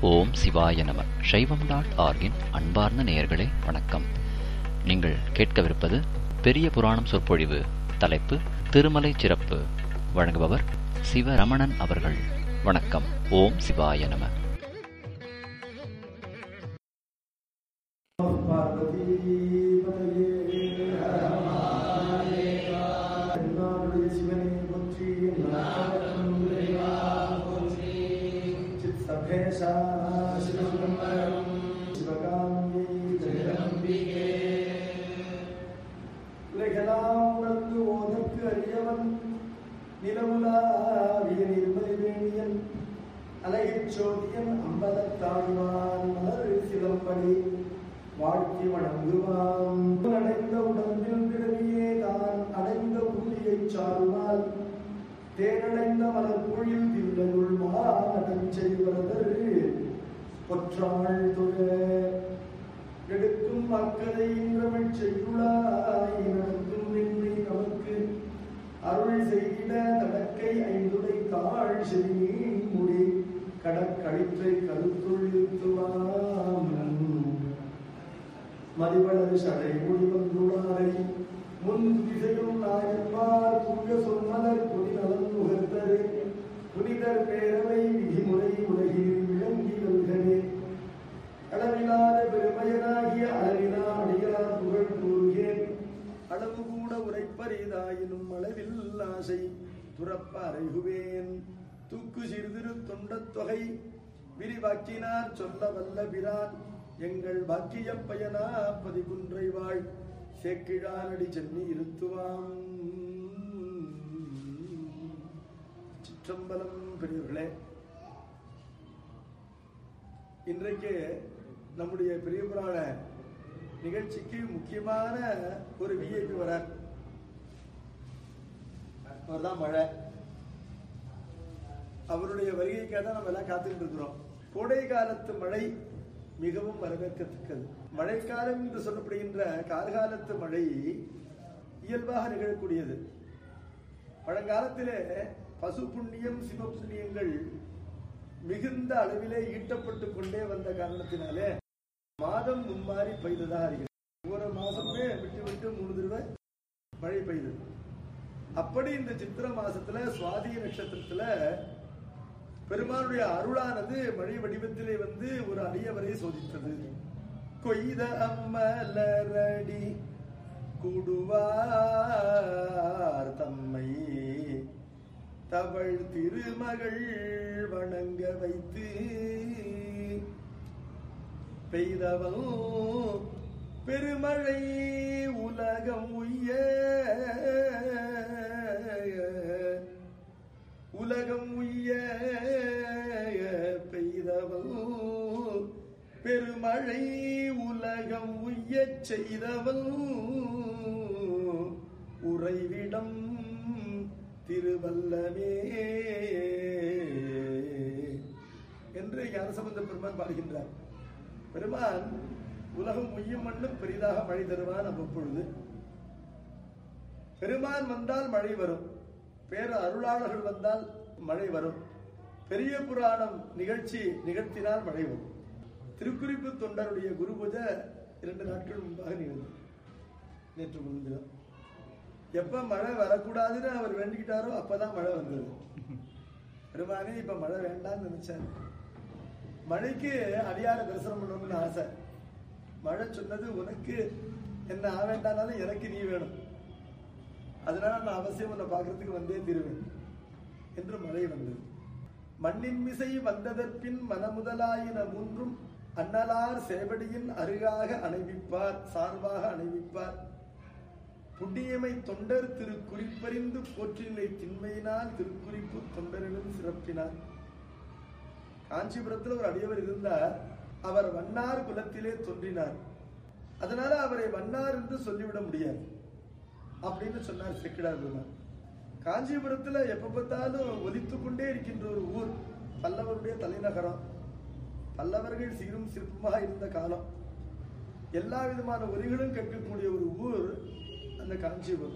ஓம் சிவாய நம சைவம் டாட் ஆர்கின் அன்பார்ந்த நேயர்களே வணக்கம் நீங்கள் கேட்கவிருப்பது பெரிய புராணம் சொற்பொழிவு தலைப்பு திருமலை சிறப்பு வழங்குபவர் சிவரமணன் அவர்கள் வணக்கம் ஓம் சிவாய நம என்னாருடைய சிவனை போற்றி சித் சபேஷா சிவசுந்தரம் சிவகாமியை ஜெகதம்பிகே உலகெல்லாம் உணர்ந்து ஓதற்கு அறியவன் நிலவுலாவிய நிர்மலி வேணியன் அழகிற் சோதியன் அம்பலத்தாழ்வான் மலர் சிலம்படி வாழ்த்தி வணங்குவான் அடைந்த உடம்பில் பிறவியே தான் அடைந்த ஊழியைச் சாருமால் தேனடைந்த மலர் பொழில் தில்லையுள் மாநடம் செய்வதர் பொற்றாள் துழ எடுக்கும் மக்களை இன்றமிழ் செய்யுளாய் நடக்கும் நின்மை நமக்கு அருள் செய்திட தடக்கை ஐந்துடை காள் செவி முடி கடற்கழிற்றை கருத்துள் இருத்துவாம் மதிவளர் சடை முடிவந்துடாரை முன் திசையும் நாயன்மார் புங்க சொன்மலர் புனிதலன் முகத்தரு புனிதர் பேரவை விதிமுறை உலகில் விளங்கி வல்கனே அளவிலாத பெருமையனாகிய அளவிலா அடியார் புகழ் கூறுகிறேன் அளவு கூட உரைப்பரிதாயினும் அளவில் ஆசை துறப்ப அறைகுவேன் தூக்கு சிறிதிரு தொண்டத் தொகை விரிவாக்கினார் சொல்ல வல்ல பிரான் எங்கள் பாக்கிய பயனா பதிகுன்றை வாழ் சேக்கிழானடி சென்னி இருத்துவாம் சிற்றம்பலம் பெரியவர்களே இன்றைக்கு நம்முடைய பெரிய புராண நிகழ்ச்சிக்கு முக்கியமான ஒரு விஐபி வரார் அவர்தான் மழை அவருடைய வருகைக்காக தான் நம்ம எல்லாம் காத்துக்கிட்டு இருக்கிறோம் கோடை காலத்து மழை மிகவும் வரவேற்கத்தக்கது மழைக்காலம் என்று சொல்லப்படுகின்ற கார்காலத்து மழை இயல்பாக நிகழக்கூடியது பழங்காலத்திலே பசு புண்ணியம் சிவ புண்ணியங்கள் மிகுந்த அளவிலே ஈட்டப்பட்டு கொண்டே வந்த காரணத்தினாலே மாதம் மும்மாறி பெய்ததா அறிகிறது ஒவ்வொரு மாசமே விட்டு விட்டு மூணு தடவை மழை பெய்தது அப்படி இந்த சித்திர மாசத்துல சுவாதி நட்சத்திரத்துல பெருமானுடைய அருளானது மழை வடிவத்திலே வந்து ஒரு அடியவரை சோதித்தது கொய்த அம்மலரடி கூடுவார் தம்மை தவள் திருமகள் வணங்க வைத்து பெய்தவன் பெருமழை உலகம் உய்ய உலகம் உய்ய பெய்தவன் பெருமழை உலகம் உய்ய செய்தவன் உறைவிடம் திருவல்லமே என்று ஞானசம்பந்த பெருமான் பாடுகின்றார் பெருமான் உலகம் உய்யும் மண்ணும் பெரிதாக மழை தருவான் அவ்வப்பொழுது பெருமான் வந்தால் மழை வரும் பேர அருளாளர்கள் வந்தால் மழை வரும் பெரிய புராணம் நிகழ்ச்சி நிகழ்த்தினால் மழை வரும் திருக்குறிப்பு தொண்டருடைய குரு பூஜை இரண்டு நாட்கள் முன்பாக நிகழ்ந்தது நேற்று முன்தினம் எப்ப மழை வரக்கூடாதுன்னு அவர் வேண்டிக்கிட்டாரோ அப்பதான் மழை வந்தது பெருமானே இப்ப மழை வேண்டாம்னு நினைச்சார் மழைக்கு அடியார தரிசனம் பண்ணணும்னு ஆசை மழை சொன்னது உனக்கு என்ன ஆ வேண்டானாலும் எனக்கு நீ வேணும் அதனால நான் அவசியம் உன்னை பார்க்கறதுக்கு வந்தே தீருவேன் என்று மழை வந்தது மண்ணின் மிசை வந்ததற்பின் மனமுதலாயின மூன்றும் அன்னலார் சேவடியின் அருகாக அணைவிப்பார் சார்பாக அணைவிப்பார் புண்ணியமை தொண்டர் திரு குறிப்பறிந்து போற்றினை திண்மையினால் திருக்குறிப்பு தொண்டரிலும் சிறப்பினார் காஞ்சிபுரத்தில் ஒரு அடியவர் இருந்தார் அவர் வண்ணார் குலத்திலே தோன்றினார் அதனால அவரை வண்ணார் என்று சொல்லிவிட முடியாது அப்படின்னு சொன்னார் செக்கிடார் பெருமான் காஞ்சிபுரத்துல எப்ப பார்த்தாலும் ஒலித்து கொண்டே இருக்கின்ற ஒரு ஊர் பல்லவருடைய தலைநகரம் பல்லவர்கள் சீரும் சிறப்புமாக இருந்த காலம் எல்லா விதமான ஒலிகளும் கேட்கக்கூடிய ஒரு ஊர் அந்த காஞ்சிபுரம்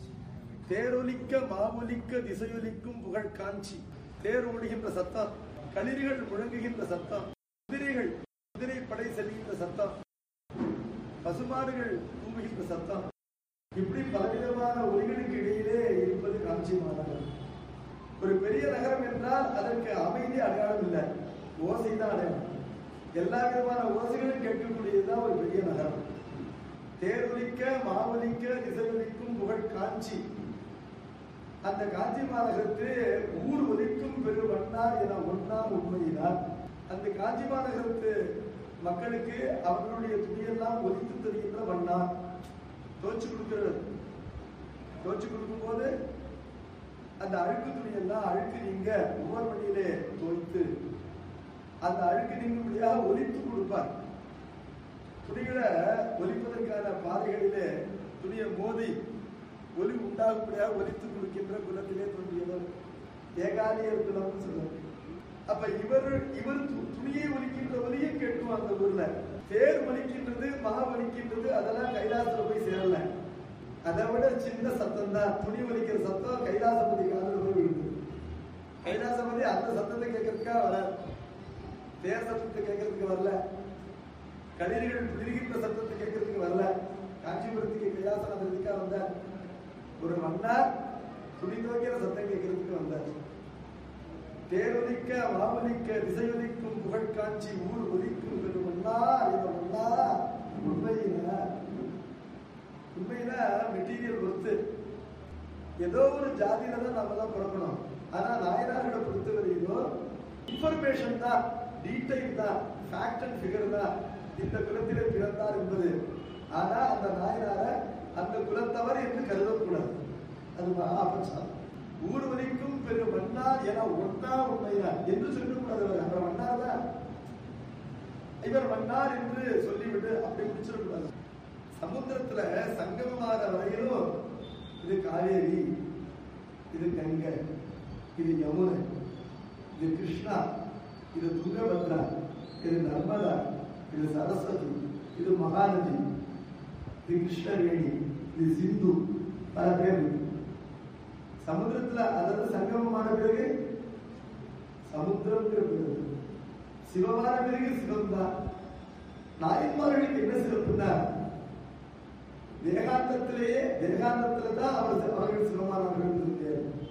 தேரொலிக்க மாவொலிக்க திசையொலிக்கும் புகழ் காஞ்சி தேர் ஓடுகின்ற சத்தம் களிர்கள் முழங்குகின்ற சத்தம் குதிரைகள் குதிரை படை செல்கின்ற சத்தம் பசுமாடுகள் தூங்குகின்ற சத்தம் இப்படி பலவிதமான ஒலிகளுக்கு இடையிலே இருப்பது காஞ்சி மாநகரம் ஒரு பெரிய நகரம் என்றால் அதற்கு அமைதி அடையாளம் இல்லை ஓசை தான் அடையாளம் எல்லா விதமான ஓசைகளும் கேட்கக்கூடியதுதான் ஒரு பெரிய நகரம் தேரொலிக்க மாவலிக்க திசையொலிக்கும் புகழ் காஞ்சி அந்த காஞ்சி மாநகரத்து ஊர் ஒலிக்கும் பெரு வண்ணார் என ஒன்றாம் உண்மையினார் அந்த காஞ்சி மாநகரத்து மக்களுக்கு அவர்களுடைய துணியெல்லாம் ஒலித்து தெரிகின்ற வண்ணார் தோச்சு கொடுக்கிறது தோச்சு கொடுக்கும் போது அந்த அழுக்கு துணியெல்லாம் அழுக்கு நீங்க ஒவ்வொரு மணியிலே தோய்த்து அந்த அழுக்கு நீங்கும்படியாக ஒலித்து கொடுப்பார் துணிகளை ஒலிப்பதற்கான பாதைகளிலே துணியை மோதி ஒலி உண்டாகும்படியாக ஒலித்து கொடுக்கின்ற குலத்திலே தோன்றியவர் ஏகாலியர் குலம்னு சொல்லுவாங்க அப்ப இவர் இவர் து- துணியை ஒலிக்கின்ற ஒலியை கேட்கும் அந்த ஊர்ல தேர் ஒலிக்கின்றது மா ஒலிக்கின்றது அதெல்லாம் கைலாசத்துல போய் சேரல அதை விட சின்ன சத்தம் தான் துணி ஒலிக்கிற சத்தம் கைலாசபதி காதுல போய் விழுது கைலாசபதி அந்த சத்தத்தை கேட்கறதுக்காக வர தேர் சத்தத்தை கேட்கறதுக்கு வரல கதிர்கள் விழுகின்ற சத்தத்தை கேட்கறதுக்கு வரல காஞ்சிபுரத்துக்கு கைலாசநாதத்துக்காக வந்தார் ஒரு மன்னார் துணி துவைக்கிற சத்தம் கேட்கறதுக்கு வந்தார் தேரொலிக்க மாவலிக்க திசையொலிக்கும் புகழ் காஞ்சி ஊர் ஒலிக்கும் பெரு மன்னார் இவ மன்னார் உண்மையில உண்மையில மெட்டீரியல் பொறுத்து ஏதோ ஒரு ஜாதியில தான் நாம தான் பிறக்கணும் ஆனா நாயனார்களை பொறுத்தவரையிலும் இன்ஃபர்மேஷன் தான் டீடைல் தான் ஃபேக்ட் அண்ட் ஃபிகர் தான் இந்த குலத்திலே பிறந்தார் என்பது ஆனா அந்த நாயனார அந்த குலத்தவர் என்று கருதக்கூடாது அது மகாபட்சம் ஊர் வரைக்கும் பெரு மன்னார் என ஒன்னா உண்மையார் என்று சொல்லக்கூடாது அவர். அவர் மன்னார் தான் இவர் மன்னார் என்று சொல்லிவிட்டு அப்படி முடிச்சிடக்கூடாது சமுத்திரத்துல சங்கமமான வரையிலும் இது காவேரி இது கங்கை இது யமுனை இது கிருஷ்ணா இது துங்கபத்ரா இது நர்மதா இது சரஸ்வதி இது மகாநதி இது கிருஷ்ணவேணி இது சிந்து பல பேர் இருக்கு. சமுத்திரத்துல அதாவது சங்கமமான பிறகு சமுத்திரம்ங்கிற பேரு சிவமான பிறகு சிவம் தான் நாயன்மார்களுக்கு என்ன சிறப்புன்னா தேகாந்தத்திலேயே தேகாந்தத்துல தான் அவர் அவர்கள் சிவமானவர்கள் இருக்கு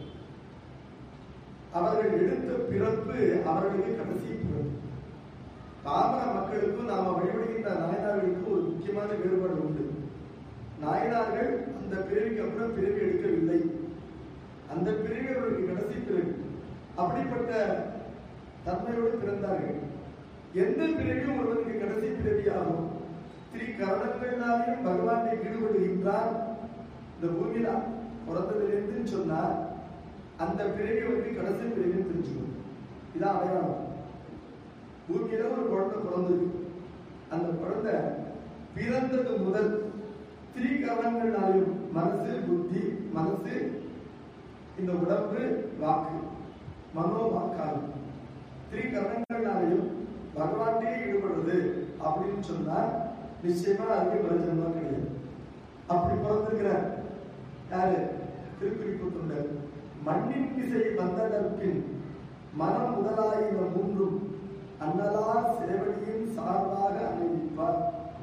அவர்கள் எடுத்த பிறப்பு அவர்களுக்கு கடைசி பிறப்பு பாமர மக்களுக்கும் நாம வழிபடுகின்ற நாயனார்களுக்கும் ஒரு முக்கியமான வேறுபாடு உண்டு நாயனார்கள் அந்த பிறவிக்கு அப்புறம் பிறவி எடுக்கவில்லை அந்த பிறவி அவர்களுக்கு கடைசி பிறவி அப்படிப்பட்ட தன்மையோடு பிறந்தார்கள் எந்த பிறவியும் ஒருவனுக்கு கடைசி பிறவியாகும் திரி கரணங்களாலையும் பகவானை ஈடுபடுகின்றார் இந்த பூமியில பிறந்ததிலிருந்து சொன்னார் அந்த பிறவி வந்து கடைசி பிறவின்னு தெரிஞ்சுக்கணும் இதான் அடையாளம் பூமியில ஒரு குழந்தை பிறந்தது அந்த குழந்தை பிறந்தது முதல் திரிகரணங்களாலையும் மனசு புத்தி மனசு இந்த உடம்பு வாக்கு மனோ வாக்காது திரிகரணங்களாலையும் பகவான்டே ஈடுபடுறது அப்படின்னு சொன்னா நிச்சயமா அதுக்கு பிரயோஜனமா கிடையாது அப்படி பிறந்திருக்கிறார் யாரு திருக்குறிப்பு தொண்டர் மண்ணின் இசை வந்ததற்பின் மனம் முதலாயின மூன்றும் அன்னலார் சேவடியின் சார்பாக அணிவிப்பார்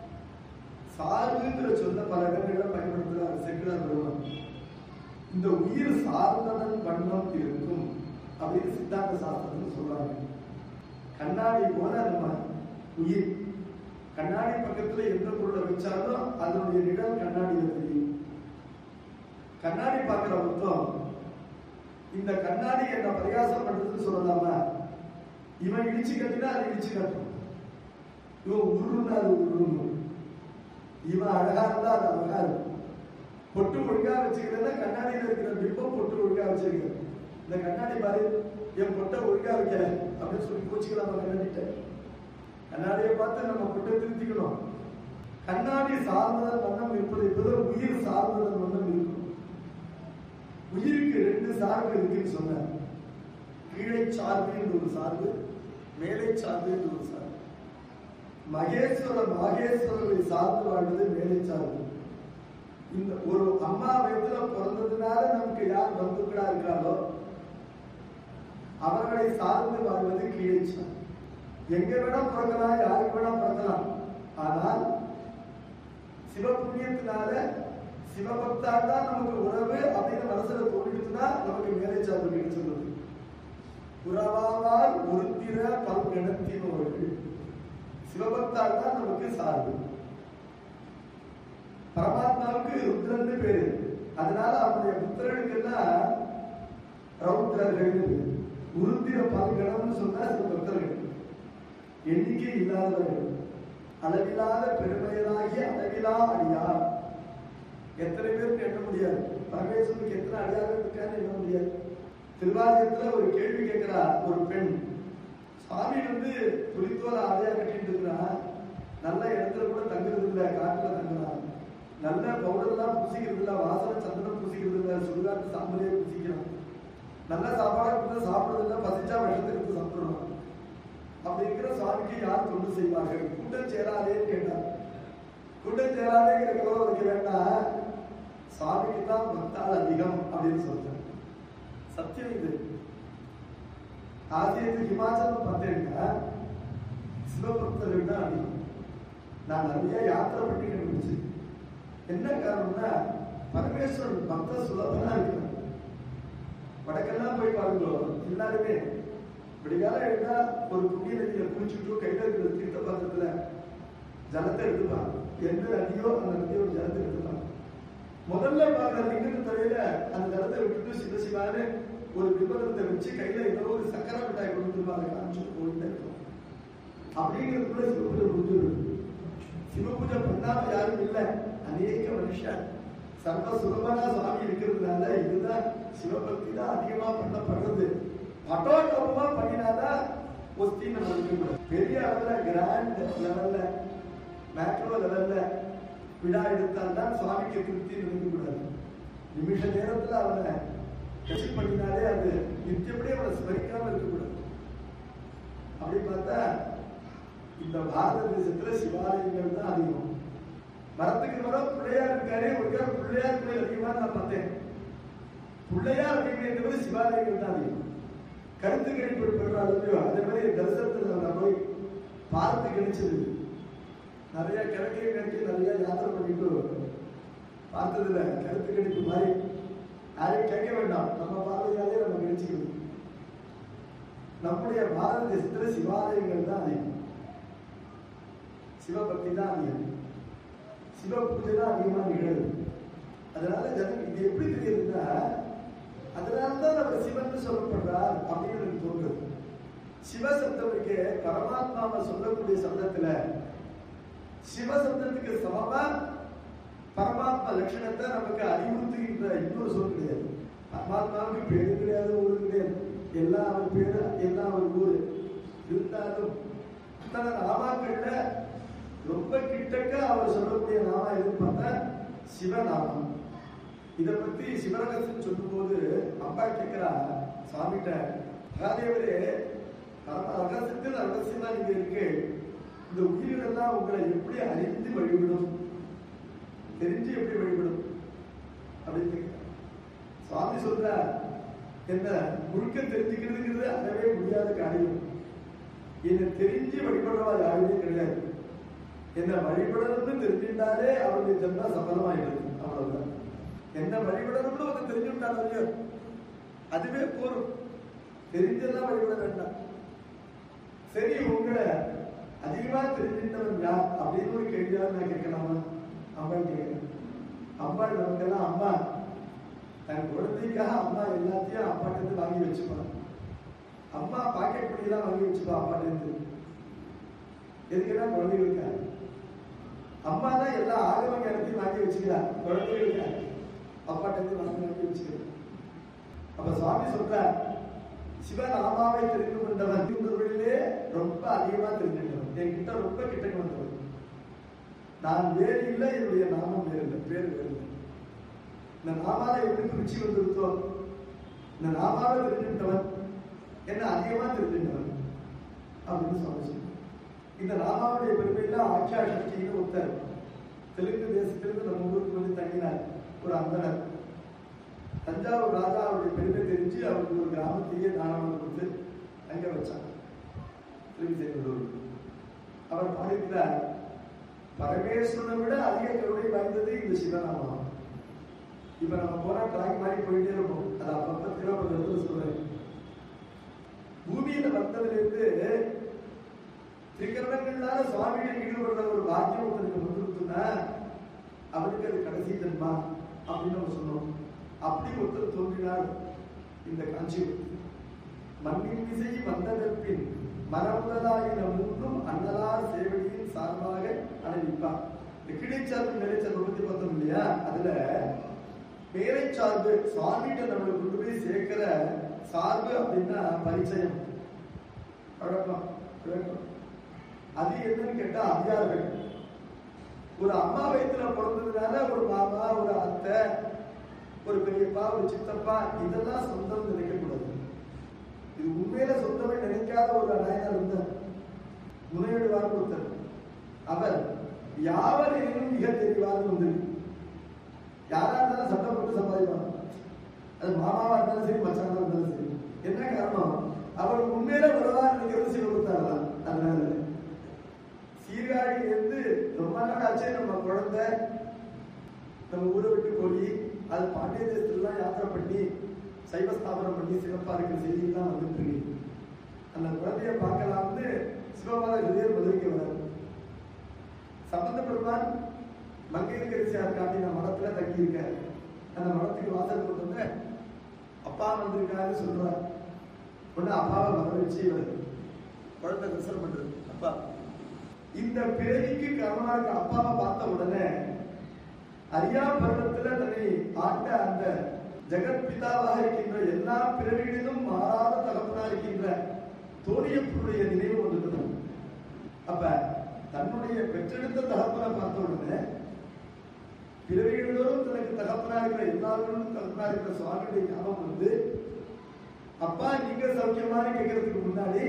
சார்புங்கிற சொல்ல பல இடங்கள்ல பயன்படுத்துகிறார் செக்குலர் பெருமான் இந்த உயிர் சார்ந்ததன் வண்ணம் இருக்கும் அப்படின்னு சித்தாந்த சாஸ்திரம்னு சொல்றாங்க கண்ணாடி போல நம்ம உயிர் கண்ணாடி பக்கத்துல எந்த பொருளை வச்சாலும் அதனுடைய நிழல் கண்ணாடியில தெரியும் கண்ணாடி பார்க்கிற மொத்தம் இந்த கண்ணாடி என்ன பரிகாசம் பண்றதுன்னு சொல்லலாமா இவன் இடிச்சு கட்டினா அது இடிச்சு காட்டும் இவன் உருன்னா அது உருணும் இவன் அழகா இருந்தா அது அழகா இருக்கும் பொட்டு ஒழுங்கா வச்சுக்கிறதா கண்ணாடியில இருக்கிற பிம்பம் பொட்டு ஒழுங்கா வச்சிருக்க இந்த கண்ணாடி பாரு என் பொட்டை ஒழுங்கா வைக்கல அப்படின்னு சொல்லி கோச்சிக்கலாமா கண்ணாடிட்ட கண்ணாடியை பார்த்து நம்ம பொட்டை திருத்திக்கணும் கண்ணாடி சார்ந்ததன் வண்ணம் இருப்பதை போல உயிர் சார்ந்ததன் வண்ணம் இருக்கும் உயிருக்கு ரெண்டு சார்பு இருக்குன்னு சொன்னார் கீழே சார்பு என்று ஒரு சார்பு மேலே சார்பு என்று ஒரு சார்பு மகேஸ்வரர் மகேஸ்வரரை சார்ந்து வாழ்வது மேலே சார்பு இந்த ஒரு அம்மா வயிற்றுல பிறந்ததுனால நமக்கு யார் பந்துக்களா இருக்காளோ அவர்களை சார்ந்து வாழ்வது கீழேச்சம் எங்க வேணா பிறக்கலாம் யாருக்கு வேணா பிறக்கலாம் ஆனால் சிவபுண்ணியத்தினால சிவபக்தா தான் நமக்கு உறவு அப்படின்னு மனசுல தோணிடுச்சுன்னா நமக்கு மேலே சார்பு சொல்லுது உறவாவால் ஒருத்திர பல்கணத்தினோர்கள் சிவபக்தா தான் நமக்கு சார்பு பரமாத்மாவுக்கு ருத்ரன்னு பேரு அதனால அவனுடைய புத்திரனுக்கெல்லாம் ரௌத்ரர்கள் உருத்திர பல்கணம்னு சொன்னா சில பக்தர்கள் எண்ணிக்கை இல்லாதவர்கள் அளவில்லாத பெருமையனாகிய அளவிலா அடியார் எத்தனை பேருக்கு எண்ண முடியாது பரமேஸ்வருக்கு எத்தனை அடியார்கள் இருக்கான்னு எண்ண முடியாது திருவாதியத்துல ஒரு கேள்வி கேட்கிறா ஒரு பெண் சுவாமி வந்து துளித்தோல ஆடையா கட்டிட்டு இருக்கிறா நல்ல இடத்துல கூட தங்குறது இல்ல காட்டுல தங்குறான் நல்ல பவுடர்லாம் பூசிக்கிறது இல்ல வாசனை சந்தனம் பூசிக்கிறது இல்ல சுடுகாட்டு சாம்பலே பூசிக்கிறான் நல்ல சாப்பாடா கொடுத்து சாப்பிடுறது இல்ல பசிச்சா விஷத்தை எடுத்து சாப்பிடுறோம் அப்படி இருக்கிற சுவாமிக்கு யார் தொண்டு செய்வார்கள் கூட்டம் சேராதேன்னு கேட்டார் கூட்டம் சேராதேங்கிற கவலை வைக்க வேண்டாம் சுவாமிக்கு தான் பக்தால் அதிகம் அப்படின்னு சொல்றேன் சத்தியம் இது ஆசியத்து ஹிமாச்சலம் பார்த்தேன்னா சிவபக்தர்கள் தான் அதிகம் நான் நிறைய யாத்திரை பண்ணி கண்டுபிடிச்சு என்ன காரணம்னா பரமேஸ்வரன் பக்த சுலபனா இருக்கிறான் வடக்கெல்லாம் போய் பாருங்க எல்லாருமே விடிகால எழுந்தா ஒரு புண்ணிய நதியில குளிச்சுட்டு கையில இருக்கிற தீர்த்த பாத்திரத்துல ஜலத்தை எடுத்துப்பான் எந்த நதியோ அந்த நதியோட ஜலத்தை எடுத்துப்பான் முதல்ல பார்க்குற லிங்கத்து தலையில அந்த ஜலத்தை விட்டுட்டு சிவசிவான்னு ஒரு விபரத்தை வச்சு கையில ஏதோ ஒரு சக்கரை மிட்டாய் கொண்டு வந்துருப்பாங்க காமிச்சுட்டு போயிட்டே இருக்கும் அப்படிங்கிறதுக்குள்ள சிவபூஜை முடிஞ்சிடும் சிவபூஜை பண்ணாம யாரும் இல்லை அநேக மனுஷன் சர்வ சுலபனா சுவாமி இருக்கிறதுனால இதுதான் சிவபக்தி தான் அதிகமா பண்ணப்படுறது பட்டோட்டமா பண்ணினாதான் ஒஸ்தி நம்ம இருக்கக்கூடாது பெரிய அளவுல கிராண்ட் லெவல்ல மேக்ரோ லெவல்ல விழா எடுத்தால் தான் சுவாமிக்கு திருப்தி இருக்கக்கூடாது நிமிஷ நேரத்துல அவனை கட்சி பண்ணினாலே அது நித்தியப்படி அவனை ஸ்மரிக்காம இருக்கக்கூடாது அப்படி பார்த்தா இந்த பாரத தேசத்துல சிவாலயங்கள் தான் அதிகம் மரத்துக்கு மரம் பிள்ளையார் இருக்காரு ஒரு காலம் பிள்ளையார் கோயில் அதிகமா நான் பார்த்தேன் பிள்ளையார் அப்படிங்கிறது சிவாலயங்கள் தான் அதிகம் கருத்து கணிப்பு பெறாதோ அதே மாதிரி தரிசனத்துல நான் போய் பார்த்து கணிச்சது நிறைய கிழக்கே கணிச்சு நிறைய யாத்திரை பண்ணிட்டு பார்த்ததுல கருத்து கணிப்பு மாதிரி யாரையும் கேட்க வேண்டாம் நம்ம பார்வையாலே நம்ம கணிச்சுக்கணும் நம்முடைய பாரத தேசத்துல சிவாலயங்கள் தான் அதிகம் சிவபக்தி தான் அதிகம் சிவ பூஜை தான் அதிகமா நிகழுது அதனால ஜனம் இது எப்படி தெரியுதுன்னா அதனால தான் நம்ம சிவன் சொல்லப்படுறார் அப்படின்னு எனக்கு தோன்றுது சிவசப்தம் இருக்கு பரமாத்மாவை சொல்லக்கூடிய சப்தத்துல சிவசப்தத்துக்கு சமமா பரமாத்மா லட்சணத்தை நமக்கு அறிவுறுத்துகின்ற இன்னொரு சொல் கிடையாது பரமாத்மாவுக்கு பேரு கிடையாது ஊரு கிடையாது எல்லாம் அவர் பேரு எல்லாம் அவர் ஊரு இருந்தாலும் அத்தனை நாமாக்கள்ல ரொம்ப கிட்டக்க அவர் சொல்லக்கூடிய நாமா எதுன்னு பார்த்தா சிவநாமம் இதை பத்தி சிவரகசன் சொல்லும்போது அப்பா கேட்கிறா சுவாமிகிட்ட மகாதேவரே ரகசத்தில் ரகசியமா நீங்க இருக்கு இந்த உயிரினெல்லாம் உங்களை எப்படி அறிந்து வழிவிடும் தெரிஞ்சு எப்படி வழிவிடும் அப்படின்னு கேட்கிறார். சுவாமி சொல்ற என்ன முழுக்க தெரிஞ்சுக்கிறதுங்கிறது அறவே முடியாத காரியம் என்னை தெரிஞ்சு வழிபடுறவா யாருமே கிடையாது என்ன வழிபடணும்னு தெரிஞ்சுட்டாலே அவருடைய ஜென்மா சபலமாயிடுது அவ்வளவுதான் என்ன வழிபடணும்னு அவங்க தெரிஞ்சுட்டாங்க இல்லையோ அதுவே போரும் தெரிஞ்செல்லாம் வழிபட வேண்டாம் சரி உங்களை அதிகமா தெரிஞ்சிட்டவன் யார் அப்படின்னு ஒரு கேள்வியாவது நான் கேட்கலாமா அம்பாள் கேட்கிறேன் அம்பாள் நமக்கெல்லாம் அம்மா தன் குழந்தைக்காக அம்மா எல்லாத்தையும் அப்பாட்ட இருந்து வாங்கி வச்சுப்பான் அம்மா பாக்கெட் பண்ணியெல்லாம் வாங்கி வச்சுப்பா அப்பாட்ட இருந்து எதுக்குன்னா குழந்தைகளுக்காக அம்மா தான் எல்லா ஆகம ஞானத்தையும் வாங்கி வச்சுக்கிறா குழந்தைகளுக்காக அப்பாட்ட இருந்து வாங்கி வாங்கி வச்சுக்கிறேன் அப்ப சுவாமி சொல்றார் சிவநாமாவை தெரிந்து கொண்டவன் இவர்களிலே ரொம்ப அதிகமா தெரிஞ்சுக்கிறவன் என்கிட்ட ரொம்ப கிட்ட வந்தவன் நான் வேறு இல்லை என்னுடைய நாமம் வேறு இல்லை பேர் வேறு இல்லை இந்த நாமால எப்படி ருச்சி வந்திருத்தோ இந்த நாமாவை தெரிஞ்சுட்டவன் என்ன அதிகமா தெரிஞ்சுட்டவன் அப்படின்னு சுவாமி சொல்றார். இந்த நாமாவுடைய பெருமையில ஆட்சியா சக்தின்னு ஒருத்தர் தெலுங்கு தேசத்திலிருந்து நம்ம ஊருக்கு வந்து தங்கினார் ஒரு அந்தனர் தஞ்சாவூர் ராஜா அவருடைய பெருமை தெரிஞ்சு அவருக்கு ஒரு கிராமத்தையே தானம் கொடுத்து அங்க வச்சாங்க திருவிசைநல்லூர் அவர் பாடிக்கிறார் பரமேஸ்வரனை விட அதிக கருணை வாய்ந்தது இந்த சிவநாமம் இப்ப நம்ம போனா ட்ராக் மாதிரி போயிட்டே இருப்போம் அது அப்பப்ப திருவள்ளுவர் சொல்றேன் பூமியில வந்ததுல இருந்து திரிகரணங்களால சுவாமிகள் ஈடுபடுற ஒரு பாக்கியம் ஒருத்தருக்கு வந்துருக்குன்னா அவருக்கு அது கடைசி ஜென்மா அப்படின்னு நம்ம சொன்னோம் அப்படி ஒருத்தர் தோன்றினார் இந்த காஞ்சிபுரம் மண்ணின் விசை வந்ததற்பின் மரமுதலாகின மூன்றும் அன்னலார் சேவடியின் சார்பாக அடைவிப்பார் இந்த கிடைச்சார்பு மேலைச்சார்பு பத்தி பார்த்தோம் இல்லையா அதுல மேலைச்சார்பு சுவாமிகிட்ட நம்மளை கொண்டு போய் சேர்க்கிற சார்பு அப்படின்னா பரிச்சயம் பழக்கம் விளக்கம் அது என்னன்னு கேட்டா அதிகாரங்கள் ஒரு அம்மா வயிற்றுல பிறந்ததுனால ஒரு மாமா ஒரு அத்தை ஒரு பெரியப்பா ஒரு சித்தப்பா இதெல்லாம் சொந்தம் நினைக்கக்கூடாது இது உண்மையில சொந்தமே நினைக்காத ஒரு நாயனார் இருந்தார் முனையிடுவார் ஒருத்தர் அவர் யாவர் எனினும் மிக தெரிவார் வந்து யாரா இருந்தாலும் சட்டம் போட்டு சம்பாதிப்பாங்க அது மாமாவா இருந்தாலும் சரி மச்சானா இருந்தாலும் சரி என்ன காரணம் அவர் உண்மையில உறவா நினைக்கிறது சிவபுத்தாரா அதனால சீர்காழியில இருந்து ரொம்ப நாள் ஆச்சு நம்ம குழந்தை நம்ம ஊரை விட்டு போய் அது பாண்டிய தேசத்துலாம் யாத்திரை பண்ணி சைவ ஸ்தாபனம் பண்ணி சிறப்பா இருக்கிற செய்தியெல்லாம் வந்துட்டு இருக்கு அந்த குழந்தைய பார்க்கலாம்னு சிவபாத ஹிருதயர் மதுரைக்கு வராரு சம்பந்த பெருமான் மங்கையர்கரிசியார் காட்டின மடத்துல தங்கி இருக்காரு அந்த மடத்துக்கு வாசல் கொண்டு அப்பா வந்திருக்காரு சொல்றார் உடனே அப்பாவை வர வச்சு இவர் குழந்தை தரிசனம் பண்றது அப்பா இந்த பிறவிக்கு காரணமா இருக்க அப்பாவை பார்த்த உடனே அரியா பருவத்துல தன்னை ஆண்ட அந்த ஜெகத் பிதாவாக இருக்கின்ற எல்லா பிறவிகளிலும் மாறாத தகப்பனா இருக்கின்ற தோணியப்பனுடைய நினைவு வந்துட்டு அப்ப தன்னுடைய பெற்றெடுத்த தகப்பனை பார்த்த உடனே பிறவிகளோடும் தனக்கு தகப்பனா இருக்கிற எல்லாரும் தகப்பனா இருக்கிற சுவாமியுடைய ஞாபகம் வந்து அப்பா நீங்க சௌக்கியமானு கேட்கறதுக்கு முன்னாடி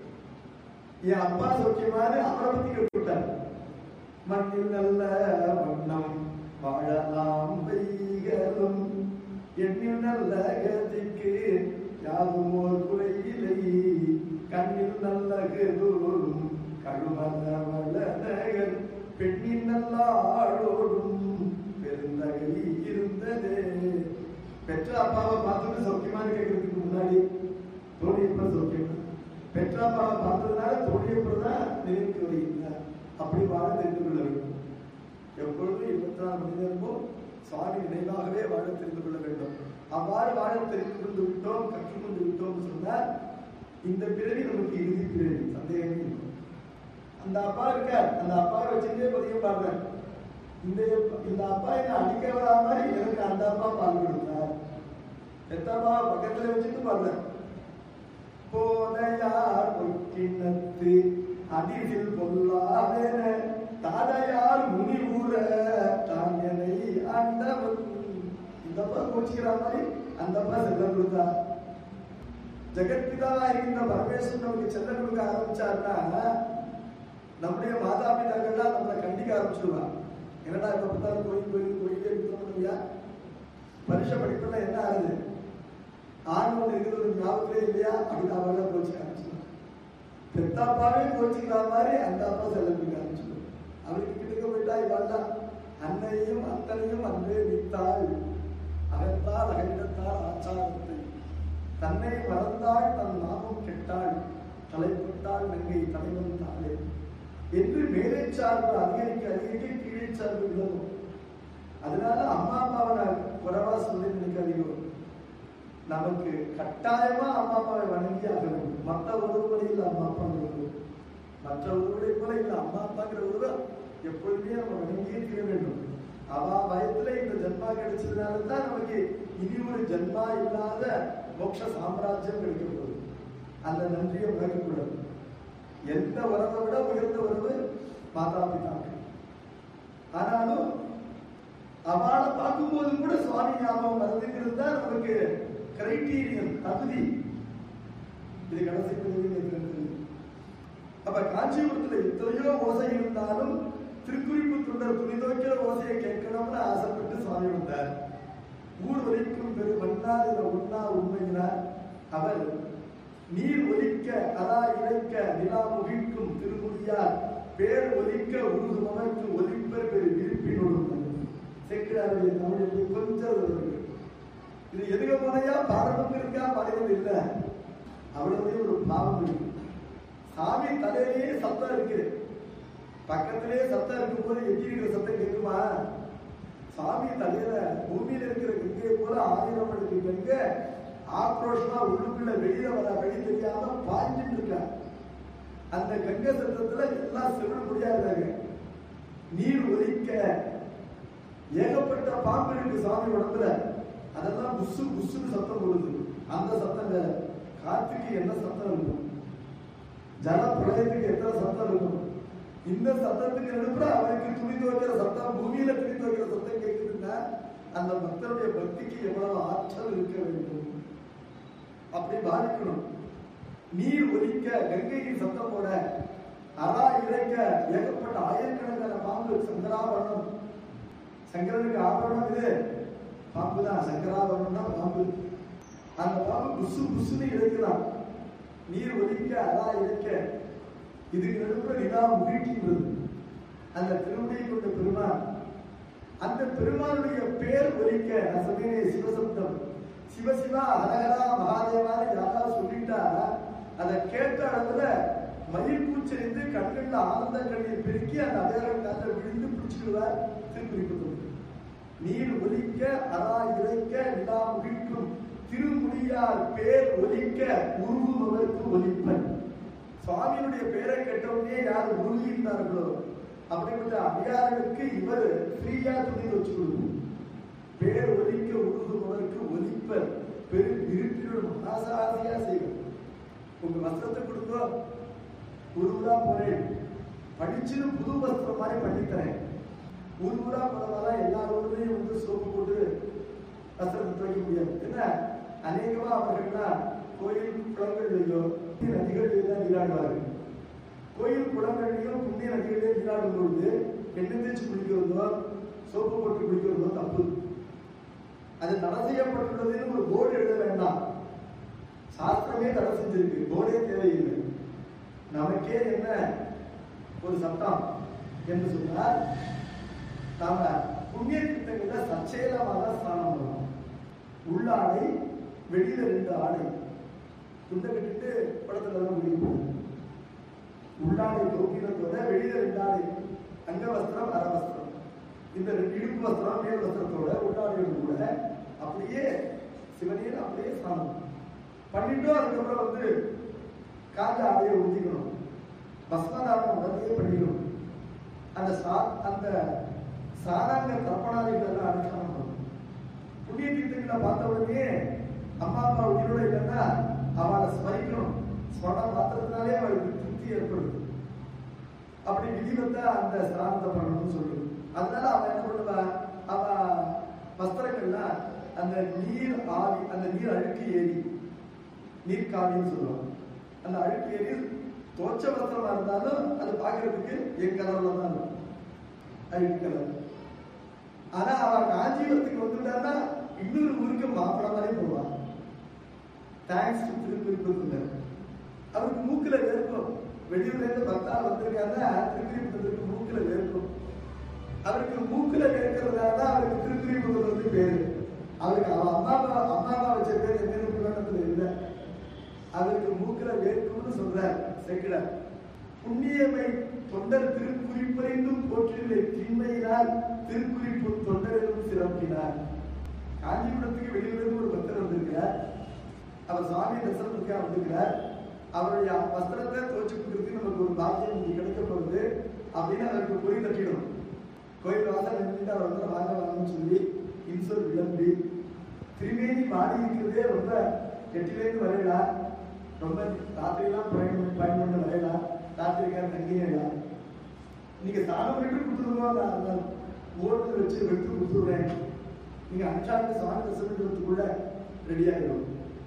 என் அப்பா சௌக்கியமானு அவரை பத்தி கேட்டுவிட்டார் மண்ணில் நல்ல வண்ணம் வாழலாம் வைகளும் எண்ணில் நல்ல கதிக்கு யாதும் ஒரு குறையில்லை கண்ணில் நல்ல கதூரும் கழுமல்ல வளநகர் பெண்ணின் நல்லாடோடும் பெருந்தகை இருந்ததே பெற்ற அப்பாவை பார்த்துட்டு சௌக்கியமானு கேட்கறதுக்கு முன்னாடி தோழியப்பன் சௌக்கியமா பெற்ற அப்பாவை பார்த்ததுனால தோழியப்பன் தான் நினைவுக்கு வருகின்றார் அப்படி வாழ தெரிந்து கொள்ள வேண்டும் எப்பொழுதும் இருபத்தி நாலு மணி நேரமும் சுவாமி நினைவாகவே வாழ தெரிந்து கொள்ள வேண்டும் அவ்வாறு வாழ தெரிந்து கொண்டு விட்டோம் கற்றுக்கொண்டு விட்டோம் சொன்னால் இந்த பிறவி நமக்கு இறுதி பிறவி சந்தேகமே இல்லை அந்த அப்பா இருக்கார் அந்த அப்பாவை வச்சுட்டே பதியம் பாடுறார் இந்த இந்த அப்பா என்ன அடிக்க வராம எனக்கு அந்த அப்பா பால் கொடுத்தார் எத்தப்பா பக்கத்துல வச்சுட்டு பாடுறார் போதையார் பொக்கிணத்து அதிரில் பொல்லாதென தாதையார் முனி ஊர தாங்கனை ஆண்டவன் இந்தப்பா கோச்சிக்கிற மாதிரி அந்தப்பா செல்லம் கொடுத்தார் ஜெகத்பிதாவா இருக்கின்ற பரமேஸ்வரன் நமக்கு செல்லம் கொடுக்க ஆரம்பிச்சாருன்னா நம்முடைய மாதா பிதாக்கள்லாம் நம்மளை கண்டிக்க ஆரம்பிச்சிருவாங்க என்னடா இப்ப பார்த்தாலும் கோயில் கோயில் கோயிலே வித்தோம்யா பரிச படிப்புல என்ன ஆகுது ஆண் ஒன்று இருக்கிறது ஞாபகத்திலே இல்லையா அப்படின்னு அவங்கள கோச்சிக்க ஆரம்பிச்சிருவாங்க பெத்தாப்பாவே கோச்சிக்கிற மாதிரி அந்த அப்பா செல்லப்பிக்க ஆரம்பிச்சிருவாங்க அவருக்கு கிட்டக்க போயிட்டா இவாள்தான் அன்னையும் அத்தனையும் அன்றே வித்தாள் அகத்தால் அகற்றத்தால் ஆச்சாரத்தை தன்னை மறந்தாள் தன் நாமம் கெட்டாள் தலைப்பட்டாள் நங்கை தலைவன் தாளே என்று மேலே சார்பு அதிகரிக்க அதிகரிக்க கீழே சார்பு விலகும் அதனால அம்மா அப்பாவை நான் குறைவா சொல்லி நினைக்காதீங்க நமக்கு கட்டாயமா அம்மா அப்பாவை வணங்கி ஆக வேண்டும் மற்ற உறவுகளை இல்ல அம்மா அப்பா வேண்டும் மற்ற உறவுகளை போல இல்ல அம்மா அப்பாங்கிற உறவை எப்பொழுதுமே நம்ம வணங்கியே தீர வேண்டும் அவா பயத்துல இந்த ஜென்மா கிடைச்சதுனால தான் நமக்கு இனி ஒரு ஜென்மா இல்லாத மோட்ச சாம்ராஜ்யம் கிடைக்க போகுது அந்த நன்றியை உணரக்கூடாது எந்த உறவை விட உயர்ந்த உறவு மாதா பிதாக்கள் ஆனாலும் அவளை பார்க்கும்போது கூட சுவாமி ஞாபகம் வருதுங்கிறது தான் நமக்கு கிரைட்டீரியன் தகுதி இது கடைசி பகுதியில் இருக்கிறது அப்ப காஞ்சிபுரத்துல எத்தனையோ ஓசை இருந்தாலும் திருக்குறிப்பு தொண்டர் துணி துவைக்கிற ஓசையை கேட்கணும்னு ஆசைப்பட்டு சுவாமி வந்தார் ஊர் ஒலிக்கும் பெரு மன்னார் என உண்ணா உண்மையினார் அவர் நீர் ஒலிக்க அதா இழைக்க நிலா முகிக்கும் திருமுடியார் பேர் ஒலிக்க உருகுமவர்க்கு ஒலிப்பர் பெரு விருப்பினோடு செக்கிறாருடைய தமிழில் கொஞ்சம் இருக்கு. இது எதுக முறையா பாடமும் இருக்கா பாடமும் இல்ல அவ்வளவு ஒரு பாவம் இருக்கு சாமி தலையிலேயே சத்தம் இருக்கு பக்கத்திலே சத்தம் இருக்கும் போது எட்டி இருக்கிற சத்தம் கேட்குமா சாமி தலையில பூமியில இருக்கிற கங்கையை போல ஆயிரம் மணிக்கு கங்க ஆக்ரோஷமா உள்ளுக்குள்ள வெளியில வர வழி தெரியாம பாஞ்சிட்டு இருக்கா அந்த கங்கை சத்தத்துல எல்லாம் செவிட முடியாதாங்க நீர் ஒலிக்க ஏகப்பட்ட பாம்பு இருக்கு சாமி உடம்புல அதெல்லாம் புசு புசுன்னு சத்தம் போடுது அந்த சத்தம் வேற காத்துக்கு என்ன சத்தம் இருக்கும் ஜல பிரளயத்துக்கு எத்தனை சத்தம் இருக்கும் இந்த சத்தத்துக்கு நடுப்புற அவருக்கு துணி துவைக்கிற சத்தம் பூமியில துணி துவைக்கிற சத்தம் கேட்குதுன்னா அந்த பக்தருடைய பக்திக்கு எவ்வளவு ஆற்றல் இருக்க வேண்டும் அப்படி பாதிக்கணும் நீர் ஒலிக்க கங்கையின் சத்தம் போட அரா இறைக்க ஏகப்பட்ட ஆயிரக்கணக்கான பாம்பு சங்கராபரணம் சங்கரனுக்கு ஆபரணம் இது பாம்பு தான் சங்கராபரணம் தான் பாம்பு அந்த பாம்பு புசு புசுன்னு இறைக்கிறான் நீர் ஒலிக்க அரா இறைக்க இதுக்கு நடுப்புற நிலா முகிழ்கின்றது அந்த திருமுடியை கொண்ட பெருமான் அந்த பெருமானுடைய பேர் ஒலிக்க நான் சொன்னேனே சிவசப்தம் சிவசிவா ஹரஹரா மகாதேவான்னு யாராவது சொல்லிட்டா அதை கேட்ட இடத்துல மயில் பூச்செறிந்து கண்கள்ல ஆனந்த கண்ணீர் பெருக்கி அந்த அடையாளம் காத்த விழுந்து பிடிச்சிடுவார் திருக்குறிப்பு நீர் ஒலிக்க அரா இறைக்க நிலா முகிழ்க்கும் திருமுடியார் பேர் ஒலிக்க உருகுபவர்க்கு ஒலிப்பன் சுவாமியினுடைய பேரை கேட்டவுடனே யார் உருகின்றார்களோ அப்படிப்பட்ட அடியார்களுக்கு இவர் ஃப்ரீயா துணி வச்சு கொடுக்கும் பேர் ஒலிக்க உருகுபவருக்கு ஒலிப்பர் பெரு விருப்பினோட மகாசாசியா செய்வார் உங்க வஸ்திரத்தை கொடுத்தோ ஒரு ஊரா போறேன் படிச்சுன்னு புது வஸ்திரம் மாதிரி பண்ணித்தரேன் ஒரு ஊரா போறதால எல்லா ஊர்லயும் வந்து சோப்பு போட்டு வஸ்திரத்தை துவைக்க முடியாது என்ன அநேகமா அவர்கள்லாம் கோயில் குளங்கள்லையோ நதிகளில் தான் நீராடுவார்கள் கோயில் குளங்கள்லையும் புண்ணிய நதிகளிலே நீராடும் பொழுது எண்ணெய் தேய்ச்சி குளிக்கிறதோ சோப்பு போட்டு குளிக்கிறதோ தப்பு அது தடை செய்யப்பட்டுள்ளதுன்னு ஒரு போர்டு எழுத வேண்டாம் சாஸ்திரமே தடை செஞ்சிருக்கு போர்டே தேவையில்லை நமக்கே என்ன ஒரு சட்டம் என்று சொன்னால் நாம புண்ணிய திட்டங்கள்ல சச்சேலமாக ஸ்நானம் பண்ணணும் உள்ளாடை வெளியில ரெண்டு ஆடை துண்டை கட்டிட்டு படத்துல தான் முடிவு போகும் உள்ளாடை தோக்கினத்தோட வெளியில ரெண்டு ஆடை அங்க வஸ்திரம் அர வஸ்திரம் இந்த ரெண்டு இடுப்பு வஸ்திரம் மேல் வஸ்திரத்தோட உள்ளாடையோட கூட அப்படியே சிவனையில் அப்படியே ஸ்நானம் பண்ணிட்டோம் அதுக்கப்புறம் வந்து காஞ்ச ஆடையை ஊற்றிக்கணும் பஸ்மதானம் உடனே பண்ணிக்கணும் அந்த சா அந்த சாதாரண தர்ப்பணாதிகள் எல்லாம் அனுஷ்டானம் பண்ணணும் புண்ணிய தீர்த்தங்களை பார்த்த உடனே அம்மா அப்பா உயிரோட இல்லைன்னா அவளை ஸ்மரிக்கணும் ஸ்மரணம் மாத்திரத்தினாலே அவளுக்கு திருப்தி ஏற்படுது அப்படி விதிவத்த அந்த ஸ்நானத்தை பண்ணணும்னு சொல்லுது அதனால அவன் என்ன பண்ணுவா அவ வஸ்திரங்கள்லாம் அந்த நீர் ஆவி அந்த நீர் அழுக்கு ஏறி நீர் காவின்னு சொல்லுவாங்க அந்த அழுக்கு ஏறி தோச்ச வஸ்திரமா இருந்தாலும் அது பார்க்கறதுக்கு என் கலர்ல தான் இருக்கும் அழுக்கு கலர் ஆனா அவ காஞ்சிபுரத்துக்கு வந்துட்டான்னா இன்னொரு ஊருக்கு மாப்பிள மாதிரி போவான் தேங்க்ஸ் டு திருக்குறிப்பு அவருக்கு மூக்குல வேர்க்கும் வெளியூர்ல இருந்து பக்தால் வந்திருக்காருன்னா திருக்குறிப்பு மூக்குல வேர்க்கும் அவருக்கு மூக்குல வேர்க்கிறதுனால தான் அவருக்கு திருக்குறிப்பு வந்து பேரு அவருக்கு அவ அம்மா அப்பா அம்மா அப்பா வச்ச பேர் என்னன்னு புராணத்துல இல்லை அவருக்கு மூக்குல வேர்க்கும்னு சொல்றார் செக்கிடார் புண்ணியமை தொண்டர் திருக்குறிப்பறிந்தும் போற்றில்லை திண்மையினால் திருக்குறிப்பு தொண்டரிலும் சிறப்பினார் காஞ்சிபுரத்துக்கு வெளியிலிருந்து ஒரு பக்தர் வந்திருக்கிறார் அவர் சுவாமி தரிசனத்துக்காக வந்திருக்கிறார் அவருடைய வஸ்திரத்தை துவச்சு கொடுக்கறதுக்கு நமக்கு ஒரு பாக்கியம் இங்க கிடைக்க போகுது அப்படின்னு அவருக்கு பொறி தட்டிடும் கோயில் வாசல் நின்றுட்டு அவர் வந்து வாங்க வாங்கன்னு சொல்லி இன்சொல் விளம்பி திருமேனி மாடி இருக்கிறதே ரொம்ப எட்டிலேருந்து வரையலாம் ரொம்ப ராத்திரியெல்லாம் பயன் பயன் பண்ண வரையலாம் ராத்திரிக்கார தங்கியலாம் நீங்க சாதம் பண்ணிட்டு கொடுத்துருவோம் அந்த ஓட்டு வச்சு எடுத்து கொடுத்துடுறேன் நீங்க அன்றாட சாமி தரிசனத்துக்குள்ள ரெடி ஆயிடும்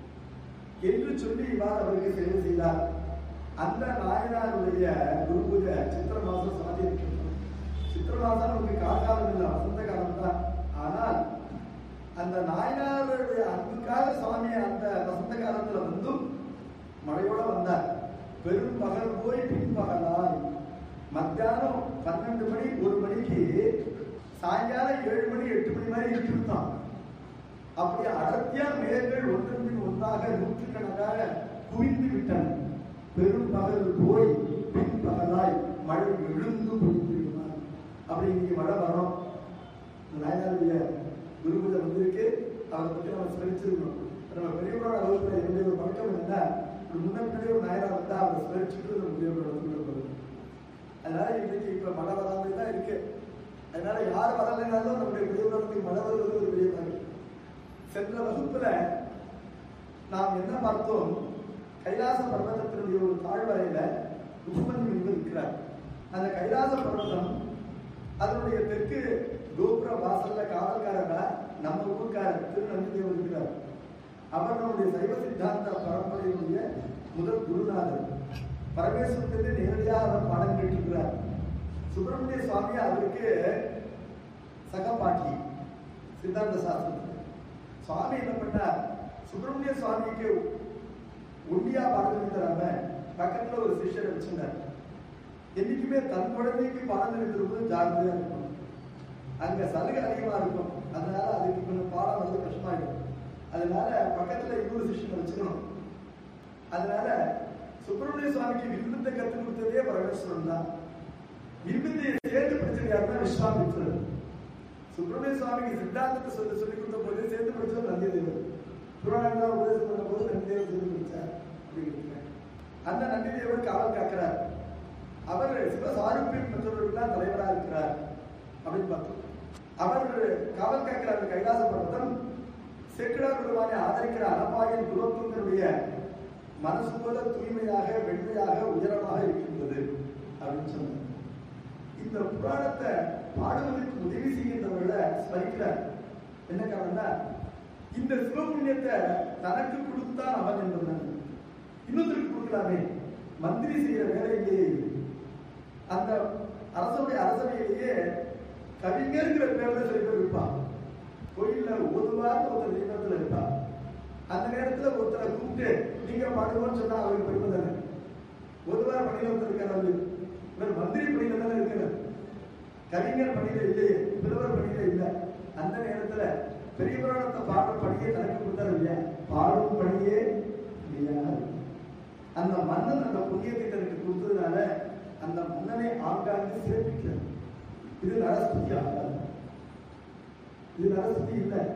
என்று சொல்லி இவ்வாறு அவருக்கு சேவை செய்தார் அந்த நாயனாருடைய குரு பூஜை சித்திர மாசம் சாதி இருக்கின்றோம் சித்திர மாசம் நமக்கு காலகாலம் இல்லை வசந்த காலம் தான் ஆனால் அந்த நாயனாருடைய அன்புக்காக சுவாமி அந்த வசந்த காலத்துல வந்தும் மழையோட வந்தார் பெரும் பகல் போய் பின்பகலாய் மத்தியானம் பன்னெண்டு மணி ஒரு மணிக்கு சாயங்காலம் ஏழு மணி எட்டு மணி மாதிரி இருக்கிருந்தான் அப்படி அடர்த்தியா மேகங்கள் ஒன்றன் பின் ஒன்றாக நூற்றுக்கணக்காக குவிந்து விட்டன பெரும் பகல் போய் பின் பகலாய் மழை எழுந்து பொழிந்திருக்கிறார் அப்படி இன்னைக்கு மழை வரும் நாயனாருடைய குருபூஜை வந்திருக்கு அவரை பற்றி நம்ம ஸ்மரிச்சிருக்கணும் நம்ம பெரியவரோட வகுப்புல என்னுடைய ஒரு பழக்கம் என்னன்னா ஒரு முன்ன பின்னாடி ஒரு நாயனார் வந்தா அவரை ஸ்மரிச்சுட்டு நம்ம பெரியவரோட வகுப்புல போகிறது அதனால இன்னைக்கு இப்ப மழை வராமல் தான் இருக்கு அதனால யார் வரலைனாலும் நம்முடைய பெரியவர்களுக்கு மழை வருவது ஒரு பெரிய பாக்கியம் சென்ற வகுப்புல நாம் என்ன பார்த்தோம் கைலாச பர்வதத்தினுடைய ஒரு தாழ்வரையில உபமன் என்று இருக்கிறார் அந்த கைலாச பர்வதம் அதனுடைய தெற்கு கோபுர வாசல்ல காவல்காரரா நம்ம ஊர்க்காரர் திருநந்திதேவர் இருக்கிறார் அவர் நம்முடைய சைவ சித்தாந்த பரம்பரையினுடைய முதல் குருநாதர் பரமேஸ்வரத்திலிருந்து நேரடியாக அவர் பாடம் கேட்டிருக்கிறார் சுப்பிரமணிய சுவாமி அவருக்கு சகபாட்டி சித்தாந்த சாஸ்திரம் சுவாமி என்ன பண்ணார் சுப்பிரமணிய சுவாமிக்கு ஒண்டியா பாடம் தராம பக்கத்துல ஒரு சிஷ்யரை வச்சிருந்தார் என்னைக்குமே தன் குழந்தைக்கு பாடம் எழுதுறது ஜாகிரதையா இருக்கும் அங்க சலுகை அதிகமா இருக்கும் அதனால அதுக்கு கொஞ்சம் பாடம் வந்து கஷ்டமாயிடும் அதனால பக்கத்துல இன்னொரு சிஷ்யனை வச்சுக்கணும் அதனால சுப்பிரமணிய சுவாமிக்கு விரும்பத்தை கற்றுக் கொடுத்ததே பரமேஸ்வரன் தான் விரும்பத்தை சேர்ந்து படிச்சது யாருன்னா விஸ்வாமித்ரர் சுப்பிரமணிய சுவாமிக்கு சித்தாந்தத்தை சொல்லி சொல்லி கொடுத்த போது சேர்ந்து படிச்சது நந்திதேவர் புராணங்கள் உபதேசம் பண்ண போது நந்திதேவர் சேர்ந்து படிச்சார் அப்படின்னு அந்த நந்திதேவர் காவல் காக்கிறார் அவர் சிவசாரூபியம் பெற்றவர்களுக்கெல்லாம் தலைவராக இருக்கிறார் அப்படின்னு பார்த்தோம் அவர் காவல் காக்கிற அந்த கைலாச பர்வதம் செக்குடார் குருவானை ஆதரிக்கிற அனபாயின் குலத்துவங்களுடைய மனசு போல தூய்மையாக வெண்மையாக உயரமாக இருக்கின்றது அப்படின்னு சொன்னார் இந்த புராணத்தை பாடுவதற்கு உதவி செய்கின்றவர்களை ஸ்மரிக்கிறார் என்ன காரணம்னா இந்த சிவபுண்ணியத்தை தனக்கு கொடுத்தான் அவன் என்பதுதான் இன்னொருத்தருக்கு கொடுக்கலாமே மந்திரி செய்யற வேலையிலேயே அந்த அரசனுடைய அரசவையிலேயே கவிஞர்ங்கிற பேர்ல சில பேர் இருப்பான் கோயில்ல ஓதுவார்னு ஒருத்தர் தெய்வத்துல இருப்பான் அந்த நேரத்துல ஒருத்தரை கூப்பிட்டு நீங்க பாடுவோம்னு சொன்னா அவருக்கு பெருமை தானே ஓதுவார் பணியில ஒருத்தர் இருக்காரு இவர் மந்திரி பணியில தானே இருக்கிறார் கவிஞர் பணியில இல்லையே புலவர் பணியில இல்ல அந்த நேரத்துல பெரிய புராணத்தை பாடுற பணியே தனக்கு கொடுத்தாரு இல்லையா பாடும் பணியே இல்லையா அந்த மன்னன் அந்த புண்ணியத்தை தனக்கு கொடுத்ததுனால அந்த மன்னனை ஆங்காங்கு சிறப்பிக்கிறார் இது நரஸ்துதி ஆகாது இது நரஸ்துதி இல்லை